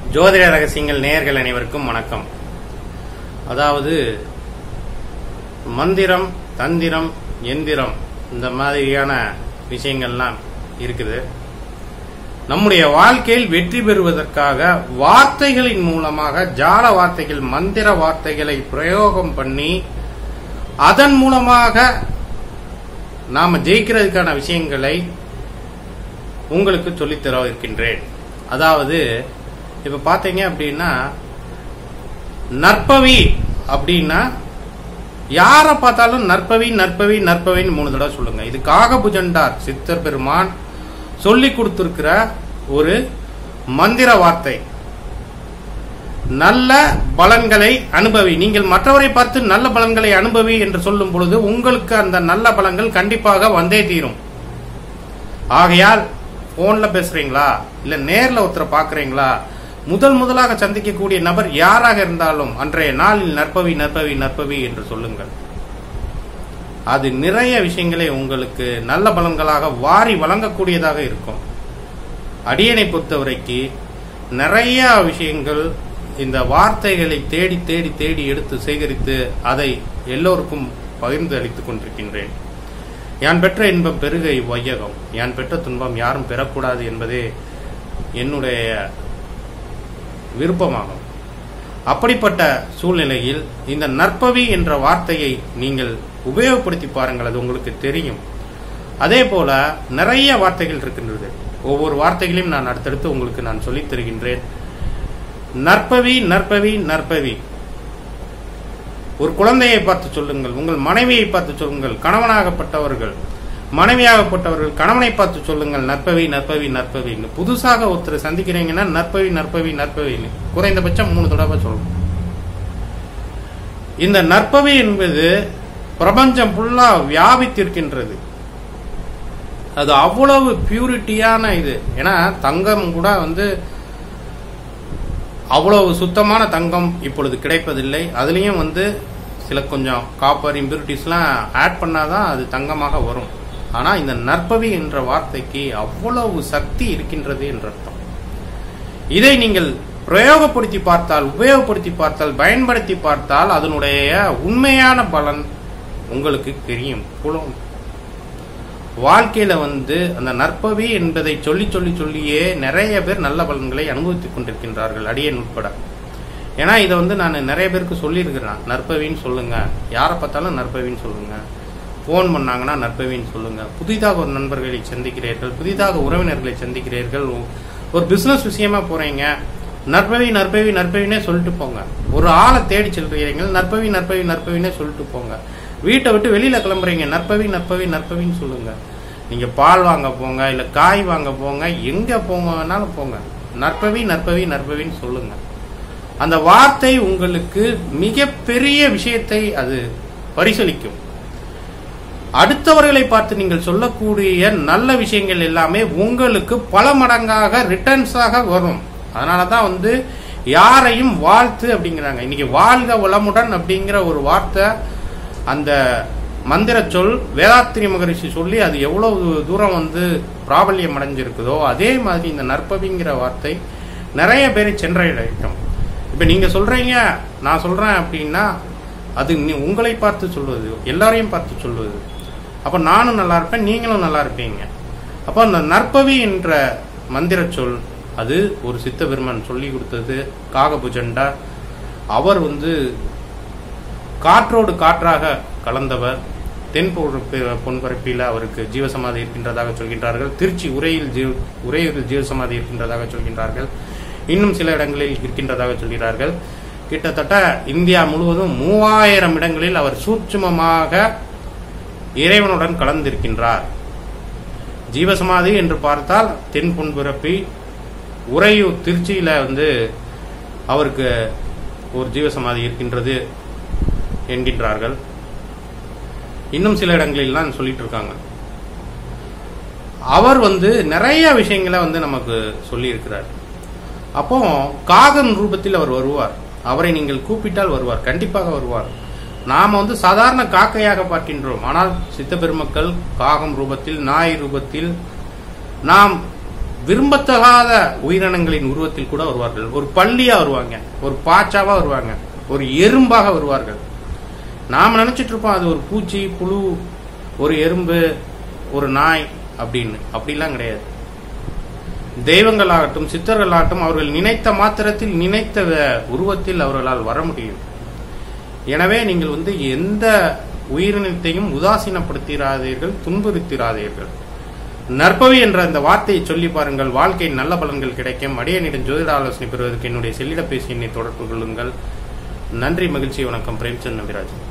ஜோதிட ரகசியங்கள் நேயர்கள் அனைவருக்கும் வணக்கம் அதாவது மந்திரம் தந்திரம் எந்திரம் இந்த மாதிரியான விஷயங்கள்லாம் இருக்குது நம்முடைய வாழ்க்கையில் வெற்றி பெறுவதற்காக வார்த்தைகளின் மூலமாக ஜால வார்த்தைகள் மந்திர வார்த்தைகளை பிரயோகம் பண்ணி அதன் மூலமாக நாம ஜெயிக்கிறதுக்கான விஷயங்களை உங்களுக்கு சொல்லித்தர இருக்கின்றேன் அதாவது இப்ப பாத்தீங்க அப்படின்னா நற்பவி அப்படின்னா யார பார்த்தாலும் நற்பவி நற்பவி நற்பவின்னு மூணு தடவை சொல்லுங்க இது காகபுஜண்டார் சித்தர் பெருமான் சொல்லி கொடுத்திருக்கிற ஒரு மந்திர வார்த்தை நல்ல பலன்களை அனுபவி நீங்கள் மற்றவரை பார்த்து நல்ல பலன்களை அனுபவி என்று சொல்லும் பொழுது உங்களுக்கு அந்த நல்ல பலன்கள் கண்டிப்பாக வந்தே தீரும் ஆகையால் போன்ல பேசுறீங்களா இல்ல நேர்ல ஒருத்தரை பாக்குறீங்களா முதல் முதலாக சந்திக்கக்கூடிய நபர் யாராக இருந்தாலும் அன்றைய நாளில் நற்பவி நற்பவி நற்பவி என்று சொல்லுங்கள் அது நிறைய விஷயங்களை உங்களுக்கு நல்ல பலன்களாக வாரி வழங்கக்கூடியதாக இருக்கும் அடியனை பொறுத்தவரைக்கு நிறைய விஷயங்கள் இந்த வார்த்தைகளை தேடி தேடி தேடி எடுத்து சேகரித்து அதை எல்லோருக்கும் பகிர்ந்து அளித்துக் கொண்டிருக்கின்றேன் யான் பெற்ற இன்பம் பெருக இவ்வையகம் யான் பெற்ற துன்பம் யாரும் பெறக்கூடாது என்பதே என்னுடைய விருப்பமாகும் அப்படிப்பட்ட சூழ்நிலையில் இந்த நற்பவி என்ற வார்த்தையை நீங்கள் உபயோகப்படுத்தி பாருங்கள் அது உங்களுக்கு தெரியும் அதே போல நிறைய வார்த்தைகள் இருக்கின்றது ஒவ்வொரு வார்த்தைகளையும் நான் அடுத்தடுத்து உங்களுக்கு நான் சொல்லித் தருகின்றேன் நற்பவி நற்பவி நற்பவி ஒரு குழந்தையை பார்த்து சொல்லுங்கள் உங்கள் மனைவியை பார்த்து சொல்லுங்கள் கணவனாகப்பட்டவர்கள் மனைவியாகப்பட்டவர்கள் கணவனை பார்த்து சொல்லுங்கள் நற்பவி நற்பவி நற்பவின்னு புதுசாக ஒருத்தர் சந்திக்கிறீங்கன்னா நற்பவி நற்பவி நற்பவின்னு குறைந்தபட்சம் மூணு தடவை சொல்லணும் இந்த நற்பவி என்பது பிரபஞ்சம் ஃபுல்லா வியாபித்திருக்கின்றது அது அவ்வளவு பியூரிட்டியான இது ஏன்னா தங்கம் கூட வந்து அவ்வளவு சுத்தமான தங்கம் இப்பொழுது கிடைப்பதில்லை அதுலேயும் வந்து சில கொஞ்சம் காப்பர் இம்பியூரிட்டிஸ்லாம் ஆட் பண்ணாதான் அது தங்கமாக வரும் ஆனால் இந்த நற்பவி என்ற வார்த்தைக்கு அவ்வளவு சக்தி இருக்கின்றது என்ற அர்த்தம் இதை நீங்கள் பிரயோகப்படுத்தி பார்த்தால் உபயோகப்படுத்தி பார்த்தால் பயன்படுத்தி பார்த்தால் அதனுடைய உண்மையான பலன் உங்களுக்கு தெரியும் புலம் வாழ்க்கையில வந்து அந்த நற்பவி என்பதை சொல்லி சொல்லி சொல்லியே நிறைய பேர் நல்ல பலன்களை அனுபவித்துக் கொண்டிருக்கின்றார்கள் அடியன் உட்பட ஏன்னா இதை வந்து நான் நிறைய பேருக்கு சொல்லியிருக்கிறேன் நற்பவின்னு சொல்லுங்க யாரை பார்த்தாலும் நற்பவின்னு சொல்லுங்க ஃபோன் பண்ணாங்கன்னா நற்பவின்னு சொல்லுங்க புதிதாக ஒரு நண்பர்களை சந்திக்கிறீர்கள் புதிதாக உறவினர்களை சந்திக்கிறீர்கள் ஒரு பிசினஸ் விஷயமா போறீங்க நற்பவி நற்பவி நற்பவினே சொல்லிட்டு போங்க ஒரு ஆளை தேடி செல்றீங்க நற்பவி நற்பவி நற்பவினே சொல்லிட்டு போங்க வீட்டை விட்டு வெளியில கிளம்புறீங்க நற்பவி நற்பவி நற்பவின்னு சொல்லுங்க நீங்க பால் வாங்க போங்க இல்ல காய் வாங்க போங்க எங்க போங்க வேணாலும் போங்க நற்பவி நற்பவி நற்பவின்னு சொல்லுங்க அந்த வார்த்தை உங்களுக்கு மிகப்பெரிய விஷயத்தை அது பரிசளிக்கும் அடுத்தவர்களை பார்த்து நீங்கள் சொல்லக்கூடிய நல்ல விஷயங்கள் எல்லாமே உங்களுக்கு பல மடங்காக ரிட்டர்ன்ஸாக வரும் அதனாலதான் வந்து யாரையும் வாழ்த்து அப்படிங்கிறாங்க இன்னைக்கு வாழ்க வளமுடன் அப்படிங்கிற ஒரு வார்த்தை அந்த மந்திர சொல் வேதாத்திரி மகரிஷி சொல்லி அது எவ்வளவு தூரம் வந்து பிராபல்யம் அடைஞ்சிருக்குதோ அதே மாதிரி இந்த நற்பவிங்கிற வார்த்தை நிறைய பேரை சென்றடையட்டும் இப்ப நீங்க சொல்றீங்க நான் சொல்றேன் அப்படின்னா அது உங்களை பார்த்து சொல்வது எல்லாரையும் பார்த்து சொல்வது அப்ப நானும் நல்லா இருப்பேன் நீங்களும் நல்லா இருப்பீங்க அப்போ அந்த நற்பவி என்ற மந்திர சொல் அது ஒரு சித்த பெருமான் சொல்லி கொடுத்தது காகபுஜண்டா அவர் வந்து காற்றோடு காற்றாக கலந்தவர் தென் பொன்பரப்பில் அவருக்கு ஜீவசமாதி இருக்கின்றதாக சொல்கின்றார்கள் திருச்சி உரையில் ஜீவ உரையில் ஜீவசமாதி இருக்கின்றதாக சொல்கின்றார்கள் இன்னும் சில இடங்களில் இருக்கின்றதாக சொல்கிறார்கள் கிட்டத்தட்ட இந்தியா முழுவதும் மூவாயிரம் இடங்களில் அவர் சூட்சுமமாக இறைவனுடன் கலந்திருக்கின்றார் ஜீவசமாதி என்று பார்த்தால் தென் பொன்பரப்பி உறையூர் திருச்சியில வந்து அவருக்கு ஒரு ஜீவசமாதி இருக்கின்றது என்கின்றார்கள் இன்னும் சில இடங்களில்லாம் சொல்லிட்டு இருக்காங்க அவர் வந்து நிறைய விஷயங்களை வந்து நமக்கு சொல்லி இருக்கிறார் அப்போ காகன் ரூபத்தில் அவர் வருவார் அவரை நீங்கள் கூப்பிட்டால் வருவார் கண்டிப்பாக வருவார் நாம வந்து சாதாரண காக்கையாக பார்க்கின்றோம் ஆனால் சித்த பெருமக்கள் காகம் ரூபத்தில் நாய் ரூபத்தில் நாம் விரும்பத்தகாத உயிரினங்களின் உருவத்தில் கூட வருவார்கள் ஒரு பள்ளியா வருவாங்க ஒரு பாச்சாவா வருவாங்க ஒரு எறும்பாக வருவார்கள் நாம நினைச்சிட்டு இருப்போம் அது ஒரு பூச்சி புழு ஒரு எறும்பு ஒரு நாய் அப்படின்னு அப்படிலாம் கிடையாது தெய்வங்களாகட்டும் சித்தர்களாகட்டும் அவர்கள் நினைத்த மாத்திரத்தில் நினைத்த வ- உருவத்தில் அவர்களால் வர முடியும் எனவே நீங்கள் வந்து எந்த உயிரினத்தையும் உதாசீனப்படுத்திராதீர்கள் துன்புறுத்திராதீர்கள் நற்பவி என்ற அந்த வார்த்தையை சொல்லி பாருங்கள் வாழ்க்கையில் நல்ல பலன்கள் கிடைக்கும் அடியனிடம் ஜோதிட ஆலோசனை பெறுவதற்கு என்னுடைய செல்லிடப்பேசி எண்ணை தொடர்பு கொள்ளுங்கள் நன்றி மகிழ்ச்சி வணக்கம் பிரேம்சந்த் நம்பிராஜன்